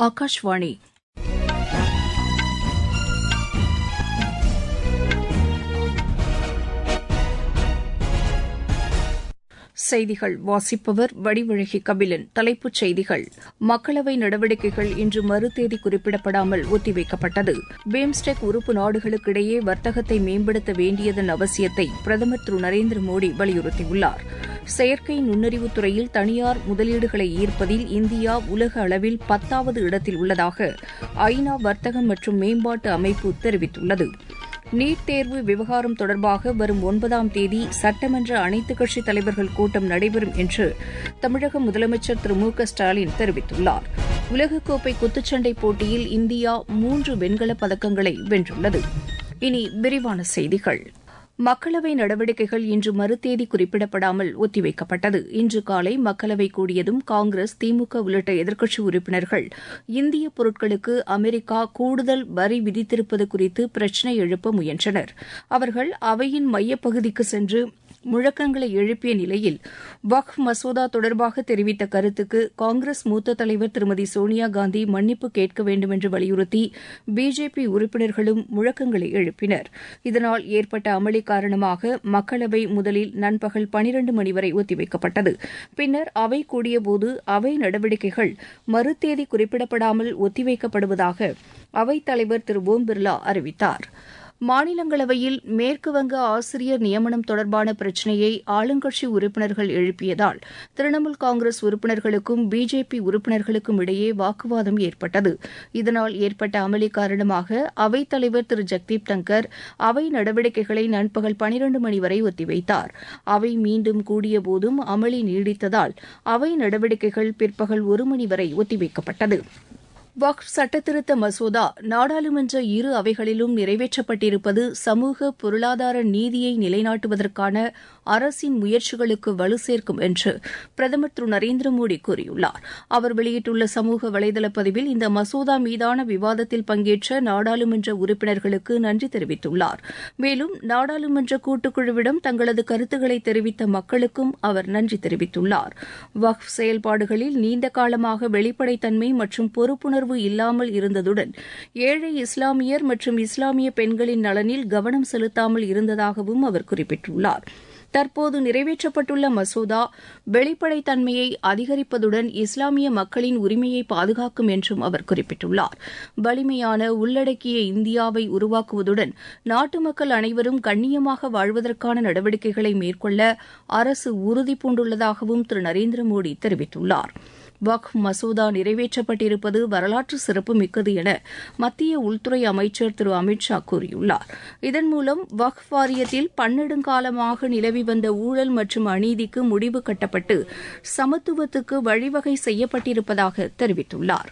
ஆகாஷ்வாணி செய்திகள் வாசிப்பவர் வடிவழகி கபிலன் தலைப்புச் செய்திகள் மக்களவை நடவடிக்கைகள் இன்று மறுதேதி குறிப்பிடப்படாமல் ஒத்திவைக்கப்பட்டது பிம்ஸ்டெக் உறுப்பு நாடுகளுக்கிடையே வர்த்தகத்தை மேம்படுத்த வேண்டியதன் அவசியத்தை பிரதமர் திரு நரேந்திர மோடி வலியுறுத்தியுள்ளார் செயற்கை நுண்ணறிவுத் துறையில் தனியார் முதலீடுகளை ஈர்ப்பதில் இந்தியா உலக அளவில் பத்தாவது இடத்தில் உள்ளதாக ஐநா வர்த்தகம் மற்றும் மேம்பாட்டு அமைப்பு தெரிவித்துள்ளது நீட் தேர்வு விவகாரம் தொடர்பாக வரும் ஒன்பதாம் தேதி சட்டமன்ற அனைத்துக் கட்சித் தலைவர்கள் கூட்டம் நடைபெறும் என்று தமிழக முதலமைச்சர் திரு மு க ஸ்டாலின் தெரிவித்துள்ளார் உலகக்கோப்பை குத்துச்சண்டை போட்டியில் இந்தியா மூன்று வெண்கலப் பதக்கங்களை வென்றுள்ளது இனி விரிவான செய்திகள் மக்களவை நடவடிக்கைகள் இன்று மறுதேதி குறிப்பிடப்படாமல் ஒத்திவைக்கப்பட்டது இன்று காலை மக்களவை கூடியதும் காங்கிரஸ் திமுக உள்ளிட்ட எதிர்க்கட்சி உறுப்பினர்கள் இந்திய பொருட்களுக்கு அமெரிக்கா கூடுதல் வரி விதித்திருப்பது குறித்து பிரச்சினை எழுப்ப முயன்றனர் அவர்கள் அவையின் மையப்பகுதிக்கு சென்று முழக்கங்களை எழுப்பிய நிலையில் வக்ஃப் மசோதா தொடர்பாக தெரிவித்த கருத்துக்கு காங்கிரஸ் மூத்த தலைவர் திருமதி சோனியா காந்தி மன்னிப்பு கேட்க வேண்டும் என்று வலியுறுத்தி பிஜேபி உறுப்பினர்களும் முழக்கங்களை எழுப்பினர் இதனால் ஏற்பட்ட அமளி காரணமாக மக்களவை முதலில் நண்பகல் பனிரண்டு மணி வரை ஒத்திவைக்கப்பட்டது பின்னர் அவை கூடியபோது அவை நடவடிக்கைகள் மறுதேதி குறிப்பிடப்படாமல் ஒத்திவைக்கப்படுவதாக அவைத் தலைவர் திரு ஓம் பிர்லா அறிவித்தார் மாநிலங்களவையில் மேற்குவங்க ஆசிரியர் நியமனம் தொடர்பான பிரச்சினையை ஆளுங்கட்சி உறுப்பினர்கள் எழுப்பியதால் திரிணாமுல் காங்கிரஸ் உறுப்பினர்களுக்கும் பிஜேபி உறுப்பினர்களுக்கும் இடையே வாக்குவாதம் ஏற்பட்டது இதனால் ஏற்பட்ட அமளி காரணமாக அவைத் தலைவர் திரு ஜெக்தீப் தங்கர் அவை நடவடிக்கைகளை நண்பகல் பனிரண்டு மணி வரை ஒத்திவைத்தார் அவை மீண்டும் கூடியபோதும் அமளி நீடித்ததால் அவை நடவடிக்கைகள் பிற்பகல் ஒரு மணி வரை ஒத்திவைக்கப்பட்டது வக்ஃப் சட்டத்திருத்த மசோதா நாடாளுமன்ற இரு அவைகளிலும் நிறைவேற்றப்பட்டிருப்பது சமூக பொருளாதார நீதியை நிலைநாட்டுவதற்கான அரசின் முயற்சிகளுக்கு வலு சேர்க்கும் என்று பிரதமர் திரு நரேந்திர மோடி கூறியுள்ளார் அவர் வெளியிட்டுள்ள சமூக வலைதள பதிவில் இந்த மசோதா மீதான விவாதத்தில் பங்கேற்ற நாடாளுமன்ற உறுப்பினர்களுக்கு நன்றி தெரிவித்துள்ளார் மேலும் நாடாளுமன்ற கூட்டுக்குழுவிடம் தங்களது கருத்துக்களை தெரிவித்த மக்களுக்கும் அவர் நன்றி தெரிவித்துள்ளார் வக்ஃப் செயல்பாடுகளில் நீண்ட காலமாக வெளிப்படைத்தன்மை மற்றும் பொறுப்புணர்வு உணர்வு இல்லாமல் இருந்ததுடன் ஏழை இஸ்லாமியர் மற்றும் இஸ்லாமிய பெண்களின் நலனில் கவனம் செலுத்தாமல் இருந்ததாகவும் அவர் குறிப்பிட்டுள்ளார் தற்போது நிறைவேற்றப்பட்டுள்ள மசோதா வெளிப்படைத்தன்மையை அதிகரிப்பதுடன் இஸ்லாமிய மக்களின் உரிமையை பாதுகாக்கும் என்றும் அவர் குறிப்பிட்டுள்ளார் வலிமையான உள்ளடக்கிய இந்தியாவை உருவாக்குவதுடன் நாட்டு மக்கள் அனைவரும் கண்ணியமாக வாழ்வதற்கான நடவடிக்கைகளை மேற்கொள்ள அரசு உறுதிபூண்டுள்ளதாகவும் திரு நரேந்திர மோடி தெரிவித்துள்ளாா் வக்ஃப் மசோதா நிறைவேற்றப்பட்டிருப்பது வரலாற்று சிறப்புமிக்கது என மத்திய உள்துறை அமைச்சர் திரு அமித் ஷா கூறியுள்ளார் இதன் மூலம் வக்ஃப் வாரியத்தில் பன்னெடுங்காலமாக நிலவி வந்த ஊழல் மற்றும் அநீதிக்கு முடிவு கட்டப்பட்டு சமத்துவத்துக்கு வழிவகை செய்யப்பட்டிருப்பதாக தெரிவித்துள்ளாா்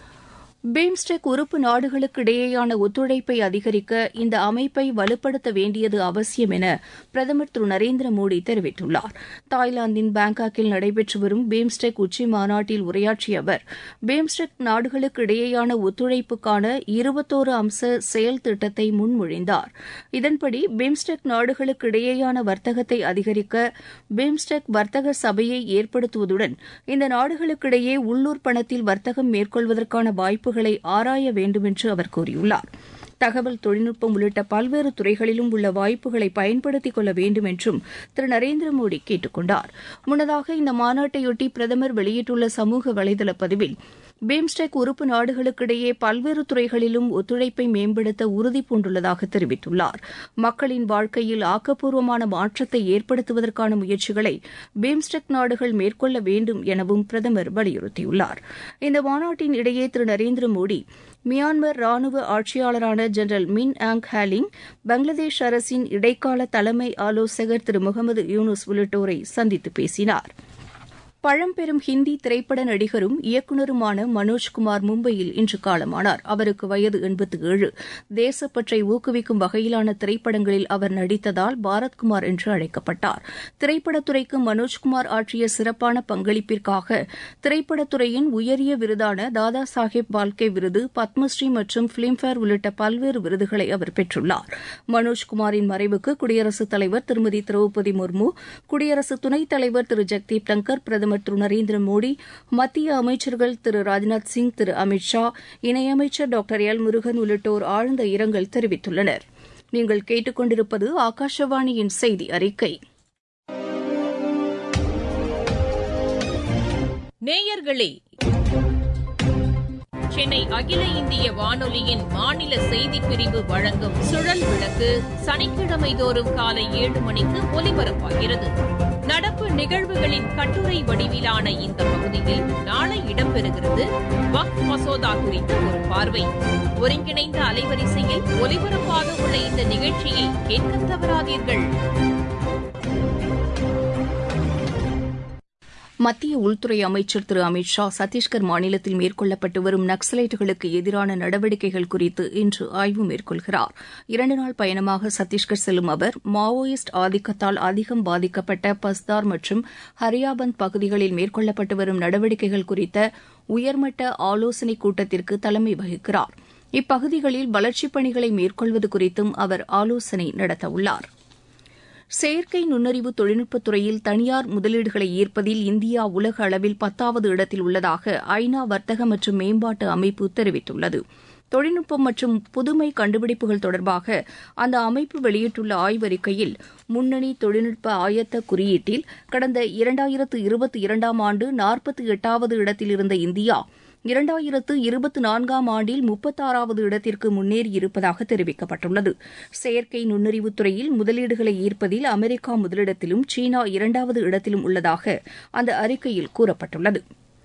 பிம்ஸ்டெக் உறுப்பு நாடுகளுக்கு இடையேயான ஒத்துழைப்பை அதிகரிக்க இந்த அமைப்பை வலுப்படுத்த வேண்டியது அவசியம் என பிரதமர் திரு நரேந்திர மோடி தெரிவித்துள்ளார் தாய்லாந்தின் பாங்காக்கில் நடைபெற்று வரும் பிம்ஸ்டெக் உச்சி மாநாட்டில் உரையாற்றிய அவர் பிம்ஸ்டெக் நாடுகளுக்கு இடையேயான ஒத்துழைப்புக்கான இருபத்தோரு அம்ச செயல் திட்டத்தை முன்மொழிந்தார் இதன்படி பிம்ஸ்டெக் நாடுகளுக்கு இடையேயான வர்த்தகத்தை அதிகரிக்க பிம்ஸ்டெக் வர்த்தக சபையை ஏற்படுத்துவதுடன் இந்த நாடுகளுக்கிடையே உள்ளூர் பணத்தில் வர்த்தகம் மேற்கொள்வதற்கான வாய்ப்பு வாய்ப்புகளை ஆராய வேண்டும் என்று அவர் கூறியுள்ளார் தகவல் தொழில்நுட்பம் உள்ளிட்ட பல்வேறு துறைகளிலும் உள்ள வாய்ப்புகளை பயன்படுத்திக் கொள்ள வேண்டும் என்றும் திரு நரேந்திர மோடி கேட்டுக் கொண்டார் முன்னதாக இந்த மாநாட்டையொட்டி பிரதமர் வெளியிட்டுள்ள சமூக வலைதள பதிவில் பிம்ஸ்டெக் உறுப்பு நாடுகளுக்கிடையே பல்வேறு துறைகளிலும் ஒத்துழைப்பை மேம்படுத்த உறுதி பூண்டுள்ளதாக தெரிவித்துள்ளார் மக்களின் வாழ்க்கையில் ஆக்கப்பூர்வமான மாற்றத்தை ஏற்படுத்துவதற்கான முயற்சிகளை பிம்ஸ்டெக் நாடுகள் மேற்கொள்ள வேண்டும் எனவும் பிரதமர் வலியுறுத்தியுள்ளார் இந்த மாநாட்டின் இடையே திரு நரேந்திர மோடி மியான்மர் ராணுவ ஆட்சியாளரான ஜெனரல் மின் ஆங் ஹேலிங் பங்களாதேஷ் அரசின் இடைக்கால தலைமை ஆலோசகர் திரு முகமது யூனுஸ் உள்ளிட்டோரை சந்தித்து பேசினார் பழம்பெரும் ஹிந்தி திரைப்பட நடிகரும் இயக்குநருமான மனோஜ்குமார் மும்பையில் இன்று காலமானார் அவருக்கு வயது எண்பத்து ஏழு தேசப்பற்றை ஊக்குவிக்கும் வகையிலான திரைப்படங்களில் அவர் நடித்ததால் பாரத்குமார் என்று அழைக்கப்பட்டார் திரைப்படத்துறைக்கு மனோஜ்குமார் ஆற்றிய சிறப்பான பங்களிப்பிற்காக திரைப்படத்துறையின் உயரிய விருதான தாதா சாஹேப் பால்கே விருது பத்மஸ்ரீ மற்றும் பிலிம்பேர் உள்ளிட்ட பல்வேறு விருதுகளை அவர் பெற்றுள்ளார் மனோஜ்குமாரின் மறைவுக்கு குடியரசுத் தலைவர் திருமதி திரௌபதி முர்மு குடியரசு துணைத் தலைவர் திரு ஜெக்தீப் டங்கர் பிரதமர் பிரதமர் திரு நரேந்திர மோடி மத்திய அமைச்சர்கள் திரு ராஜ்நாத் சிங் திரு அமித் ஷா இணையமைச்சர் டாக்டர் எல் முருகன் உள்ளிட்டோர் ஆழ்ந்த இரங்கல் தெரிவித்துள்ளனர் நீங்கள் கேட்டுக்கொண்டிருப்பது ஆகாஷவாணியின் செய்தி அறிக்கை நேயர்களே சென்னை அகில இந்திய வானொலியின் மாநில செய்திப் பிரிவு வழங்கும் சுழல் விளக்கு சனிக்கிழமை தோறும் காலை ஏழு மணிக்கு ஒலிபரப்பாகிறது நடப்பு நிகழ்வுகளின் கட்டுரை வடிவிலான இந்த பகுதியில் நாளை இடம்பெறுகிறது வக்ஃப் மசோதா குறித்த ஒரு பார்வை ஒருங்கிணைந்த அலைவரிசையில் ஒலிபரப்பாக உள்ள இந்த நிகழ்ச்சியை கேட்க தவறாதீர்கள் மத்திய உள்துறை அமைச்சர் திரு அமித் ஷா சத்தீஸ்கர் மாநிலத்தில் மேற்கொள்ளப்பட்டு வரும் நக்சலைட்டுகளுக்கு எதிரான நடவடிக்கைகள் குறித்து இன்று ஆய்வு மேற்கொள்கிறார் இரண்டு நாள் பயணமாக சத்தீஸ்கர் செல்லும் அவர் மாவோயிஸ்ட் ஆதிக்கத்தால் அதிகம் பாதிக்கப்பட்ட பஸ்தார் மற்றும் ஹரியாபந்த் பகுதிகளில் மேற்கொள்ளப்பட்டு வரும் நடவடிக்கைகள் குறித்த உயர்மட்ட ஆலோசனைக் கூட்டத்திற்கு தலைமை வகிக்கிறார் இப்பகுதிகளில் வளர்ச்சிப் பணிகளை மேற்கொள்வது குறித்தும் அவர் ஆலோசனை நடத்தவுள்ளாா் செயற்கை நுண்ணறிவு தொழில்நுட்பத் துறையில் தனியார் முதலீடுகளை ஈர்ப்பதில் இந்தியா உலக அளவில் பத்தாவது இடத்தில் உள்ளதாக ஐநா வர்த்தக மற்றும் மேம்பாட்டு அமைப்பு தெரிவித்துள்ளது தொழில்நுட்பம் மற்றும் புதுமை கண்டுபிடிப்புகள் தொடர்பாக அந்த அமைப்பு வெளியிட்டுள்ள ஆய்வறிக்கையில் முன்னணி தொழில்நுட்ப ஆயத்த குறியீட்டில் கடந்த இரண்டாயிரத்து இருபத்தி இரண்டாம் ஆண்டு நாற்பத்தி எட்டாவது இடத்தில் இருந்த இந்தியா இரண்டாயிரத்து இருபத்தி நான்காம் ஆண்டில் முப்பத்தாறாவது இடத்திற்கு முன்னேறியிருப்பதாக தெரிவிக்கப்பட்டுள்ளது செயற்கை நுண்ணறிவுத் துறையில் முதலீடுகளை ஈர்ப்பதில் அமெரிக்கா முதலிடத்திலும் சீனா இரண்டாவது இடத்திலும் உள்ளதாக அந்த அறிக்கையில் கூறப்பட்டுள்ளது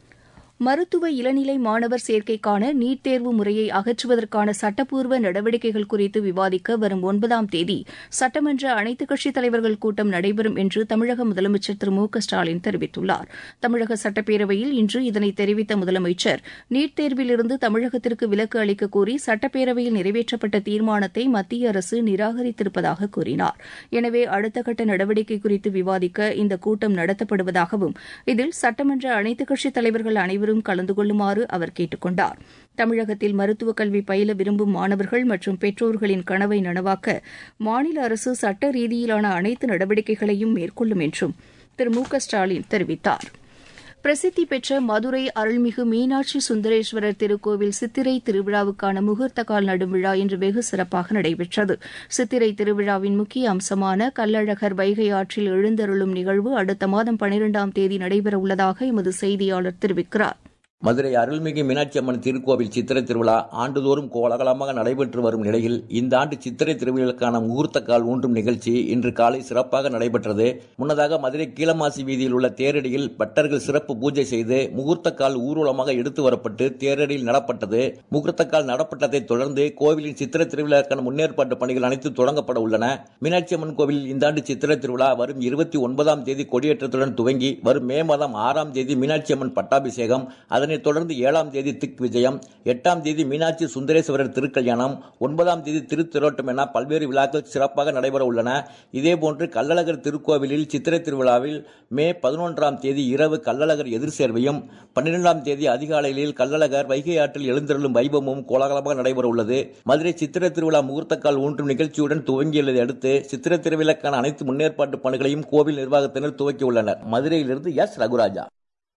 மருத்துவ இளநிலை மாணவர் சேர்க்கைக்கான நீட் தேர்வு முறையை அகற்றுவதற்கான சட்டப்பூர்வ நடவடிக்கைகள் குறித்து விவாதிக்க வரும் ஒன்பதாம் தேதி சட்டமன்ற அனைத்துக் கட்சித் தலைவர்கள் கூட்டம் நடைபெறும் என்று தமிழக முதலமைச்சர் திரு மு க ஸ்டாலின் தெரிவித்துள்ளார் தமிழக சட்டப்பேரவையில் இன்று இதனை தெரிவித்த முதலமைச்சர் நீட் தேர்விலிருந்து தமிழகத்திற்கு விலக்கு அளிக்க கோரி சட்டப்பேரவையில் நிறைவேற்றப்பட்ட தீர்மானத்தை மத்திய அரசு நிராகரித்திருப்பதாக கூறினார் எனவே அடுத்த கட்ட நடவடிக்கை குறித்து விவாதிக்க இந்த கூட்டம் நடத்தப்படுவதாகவும் இதில் சட்டமன்ற அனைத்துக் கட்சித் தலைவர்கள் அனைவரும் அனைவரும் கலந்து கொள்ளுமாறு அவர் கேட்டுக் கொண்டார் தமிழகத்தில் மருத்துவக் கல்வி பயில விரும்பும் மாணவர்கள் மற்றும் பெற்றோர்களின் கனவை நனவாக்க மாநில அரசு சட்ட ரீதியிலான அனைத்து நடவடிக்கைகளையும் மேற்கொள்ளும் என்றும் திரு மு க ஸ்டாலின் தெரிவித்தார் பிரசித்தி பெற்ற மதுரை அருள்மிகு மீனாட்சி சுந்தரேஸ்வரர் திருக்கோவில் சித்திரை திருவிழாவுக்கான முகூர்த்த கால் நடும் விழா இன்று வெகு சிறப்பாக நடைபெற்றது சித்திரை திருவிழாவின் முக்கிய அம்சமான கள்ளழகர் வைகை ஆற்றில் எழுந்தருளும் நிகழ்வு அடுத்த மாதம் பனிரெண்டாம் தேதி நடைபெறவுள்ளதாக எமது செய்தியாளர் தெரிவிக்கிறார் மதுரை அருள்மிகு மீனாட்சி அம்மன் திருக்கோவில் சித்திரை திருவிழா ஆண்டுதோறும் கோலாகலமாக நடைபெற்று வரும் நிலையில் இந்த ஆண்டு சித்திரை திருவிழாக்கான முகூர்த்த கால் ஊன்றும் நிகழ்ச்சி இன்று காலை சிறப்பாக நடைபெற்றது முன்னதாக மதுரை கீழமாசி வீதியில் உள்ள தேரடியில் பட்டர்கள் சிறப்பு பூஜை செய்து முகூர்த்த கால் ஊர்வலமாக எடுத்து வரப்பட்டு தேரடியில் நடப்பட்டது முகூர்த்த கால் நடப்பட்டதை தொடர்ந்து கோவிலின் சித்திரை திருவிழாக்கான முன்னேற்பாட்டு பணிகள் அனைத்து தொடங்கப்பட உள்ளன மீனாட்சி அம்மன் கோவிலில் இந்த ஆண்டு சித்திரை திருவிழா வரும் இருபத்தி ஒன்பதாம் தேதி கொடியேற்றத்துடன் துவங்கி வரும் மே மாதம் ஆறாம் தேதி மீனாட்சி அம்மன் பட்டாபிஷேகம் அதனைத் தொடர்ந்து ஏழாம் தேதி திக் விஜயம் எட்டாம் தேதி மீனாட்சி சுந்தரேஸ்வரர் திருக்கல்யாணம் ஒன்பதாம் தேதி திருத்திரோட்டம் என பல்வேறு விழாக்கள் சிறப்பாக நடைபெற உள்ளன இதேபோன்று கள்ளழகர் திருக்கோவிலில் சித்திரை திருவிழாவில் மே பதினொன்றாம் தேதி இரவு கள்ளழகர் எதிர் சேர்வையும் பன்னிரெண்டாம் தேதி அதிகாலையில் கள்ளழகர் வைகை ஆற்றில் எழுந்தருளும் வைபவமும் கோலாகலமாக நடைபெற உள்ளது மதுரை சித்திரை திருவிழா முகூர்த்தக்கால் ஊன்றும் நிகழ்ச்சியுடன் துவங்கியுள்ளதை அடுத்து சித்திரை திருவிழாக்கான அனைத்து முன்னேற்பாட்டு பணிகளையும் கோவில் நிர்வாகத்தினர் துவக்கியுள்ளனர் மதுரையிலிருந்து எஸ் ரகுராஜா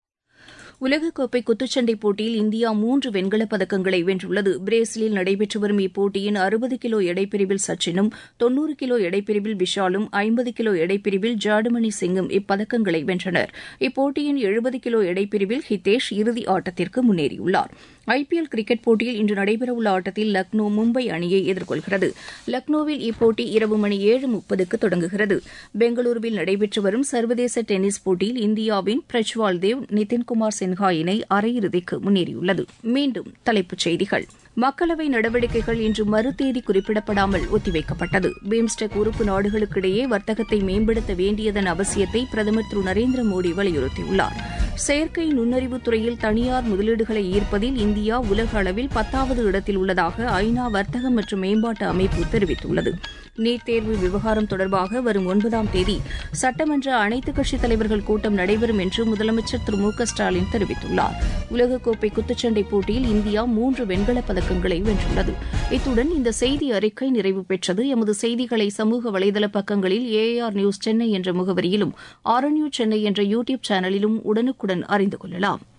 உலகக்கோப்பை குத்துச்சண்டை போட்டியில் இந்தியா மூன்று வெண்கலப் பதக்கங்களை வென்றுள்ளது பிரேசிலில் நடைபெற்று வரும் இப்போட்டியின் அறுபது கிலோ எடைப்பிரிவில் சச்சினும் தொன்னூறு கிலோ எடைப்பிரிவில் விஷாலும் ஐம்பது கிலோ எடைப்பிரிவில் ஜாடுமணி சிங்கும் இப்பதக்கங்களை வென்றனர் இப்போட்டியின் எழுபது கிலோ எடைப்பிரிவில் ஹிதேஷ் இறுதி ஆட்டத்திற்கு முன்னேறியுள்ளார் ஐபிஎல் கிரிக்கெட் போட்டியில் இன்று நடைபெறவுள்ள ஆட்டத்தில் லக்னோ மும்பை அணியை எதிர்கொள்கிறது லக்னோவில் இப்போட்டி இரவு மணி ஏழு முப்பதுக்கு தொடங்குகிறது பெங்களூருவில் நடைபெற்று வரும் சர்வதேச டென்னிஸ் போட்டியில் இந்தியாவின் பிரஜ்வால் தேவ் நிதின்குமார் சின்ஹா இணை அரையிறுதிக்கு முன்னேறியுள்ளது மீண்டும் தலைப்புச் செய்திகள் மக்களவை நடவடிக்கைகள் இன்று மறுதேதி குறிப்பிடப்படாமல் ஒத்திவைக்கப்பட்டது பிம்ஸ்டெக் உறுப்பு நாடுகளுக்கிடையே வர்த்தகத்தை மேம்படுத்த வேண்டியதன் அவசியத்தை பிரதமர் திரு நரேந்திர மோடி வலியுறுத்தியுள்ளார் செயற்கை நுண்ணறிவுத் துறையில் தனியார் முதலீடுகளை ஈர்ப்பதில் இந்தியா உலக அளவில் பத்தாவது இடத்தில் உள்ளதாக ஐநா வர்த்தக மற்றும் மேம்பாட்டு அமைப்பு தெரிவித்துள்ளது நீட் தேர்வு விவகாரம் தொடர்பாக வரும் ஒன்பதாம் தேதி சட்டமன்ற அனைத்துக் கட்சித் தலைவர்கள் கூட்டம் நடைபெறும் என்று முதலமைச்சர் திரு மு க ஸ்டாலின் தெரிவித்துள்ளார் உலகக்கோப்பை குத்துச்சண்டை போட்டியில் இந்தியா மூன்று வெண்கலப் பதக்கங்களை பக்கங்களை வென்றுள்ளது இத்துடன் இந்த செய்தி அறிக்கை நிறைவு பெற்றது எமது செய்திகளை சமூக வலைதள பக்கங்களில் ஏஆர் நியூஸ் சென்னை என்ற முகவரியிலும் ஆர்என்யூ சென்னை என்ற யூ டியூப் சேனலிலும் உடனுக்குடன் அறிந்து கொள்ளலாம்